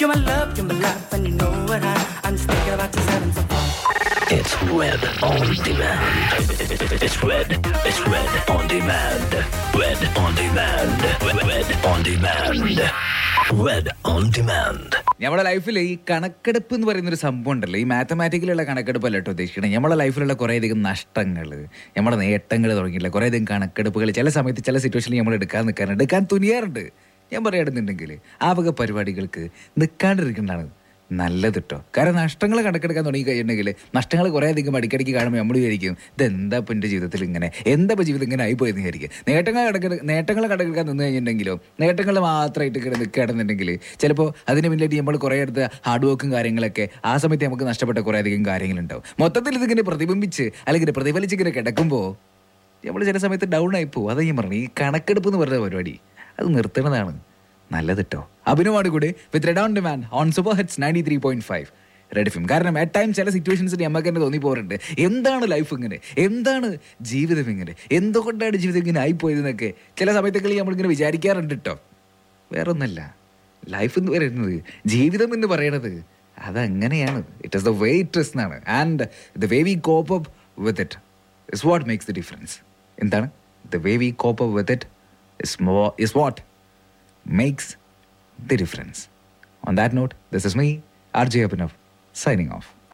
You're my love, you're my love, and you know what I, I'm just thinking about just having some fun. It's Red on Demand. It's Red. It's Red on Demand. Red on Demand. Red on Demand. Red on Demand. നമ്മുടെ ലൈഫിൽ ഈ കണക്കെടുപ്പ് എന്ന് പറയുന്ന ഒരു സംഭവം ഉണ്ടല്ലോ ഈ മാത്തമാറ്റിക്കലുള്ള കണക്കെടുപ്പ് അല്ല കേട്ടോ ഉദ്ദേശിക്കുന്നത് നമ്മുടെ ലൈഫിലുള്ള കുറേയധികം നഷ്ടങ്ങൾ നമ്മുടെ നേട്ടങ്ങൾ തുടങ്ങിയില്ല കുറേയധികം കണക്കെടുപ്പുകൾ ചില സമയത്ത് ചില സിറ്റുവേഷനിൽ നമ്മൾ എടുക്കാൻ നിൽക്കാറുണ്ട് എടുക്കാൻ തുനിയാറുണ്ട് ഞാൻ പറയുകയാണെന്നുണ്ടെങ്കിൽ ആ വക പരിപാടികൾക്ക് നിൽക്കാണ്ടിരിക്കുന്നതാണ് നല്ലത് കേട്ടോ കാരണം നഷ്ടങ്ങൾ കണക്കെടുക്കാൻ തുടങ്ങി കഴിഞ്ഞിട്ടുണ്ടെങ്കിൽ നഷ്ടങ്ങൾ കുറേ അധികം അടിക്കടിക്ക് കാണുമ്പോൾ നമ്മൾ വിചാരിക്കും ഇതെന്താ ഇപ്പം എൻ്റെ ജീവിതത്തിൽ ഇങ്ങനെ എന്താ ഇപ്പം ജീവിതം ഇങ്ങനെ ആയിപ്പോയെന്ന് വിചാരിക്കും നേട്ടങ്ങൾ കണക്കെടു നേട്ടങ്ങൾ കണക്കെടുക്കാൻ നിന്ന് കഴിഞ്ഞിട്ടുണ്ടെങ്കിലോ നേട്ടങ്ങൾ മാത്രമായിട്ട് ഇങ്ങനെ നിൽക്കുകയാണെന്നുണ്ടെങ്കിൽ ചിലപ്പോൾ അതിന് മുന്നിലായിട്ട് നമ്മൾ കുറേ അടുത്ത് ഹാർഡ് വർക്കും കാര്യങ്ങളൊക്കെ ആ സമയത്ത് നമുക്ക് നഷ്ടപ്പെട്ട കുറേ അധികം കാര്യങ്ങളുണ്ടാവും മൊത്തത്തിൽ ഇതിങ്ങനെ പ്രതിബിംബിച്ച് അല്ലെങ്കിൽ പ്രതിഫലിച്ച് ഇങ്ങനെ കിടക്കുമ്പോൾ നമ്മൾ ചില സമയത്ത് ഡൗൺ ആയി പോകും അതാ ഞാൻ പറഞ്ഞു ഈ കണക്കെടുപ്പ് എന്ന് പറഞ്ഞ പരിപാടി അത് നിർത്തുന്നതാണ് നല്ലത് കേട്ടോ അഭിനവാണ് കൂടെ with red on demand on super hits ninety three point five red FM കാരണം അറ്റ് ടൈം ചില സിറ്റുവേഷൻസിൽ നമുക്ക് തന്നെ തോന്നി പോകാറുണ്ട് എന്താണ് ലൈഫ് ഇങ്ങനെ എന്താണ് ജീവിതം ഇങ്ങനെ എന്തുകൊണ്ടാണ് ജീവിതം ഇങ്ങനെ ആയിപ്പോയതെന്നൊക്കെ ചില സമയത്തൊക്കെ നമ്മളിങ്ങനെ വിചാരിക്കാറുണ്ട് കേട്ടോ വേറൊന്നല്ല ലൈഫ് എന്ന് പറയുന്നത് ജീവിതം എന്ന് പറയണത് അതങ്ങനെയാണ് it is the way it is എന്നാണ് and the way we cope up with it is what makes the difference എന്താണ് the way we cope up with it is മോ is what makes the difference. On that note, this is me, RJ Abhinav, signing off.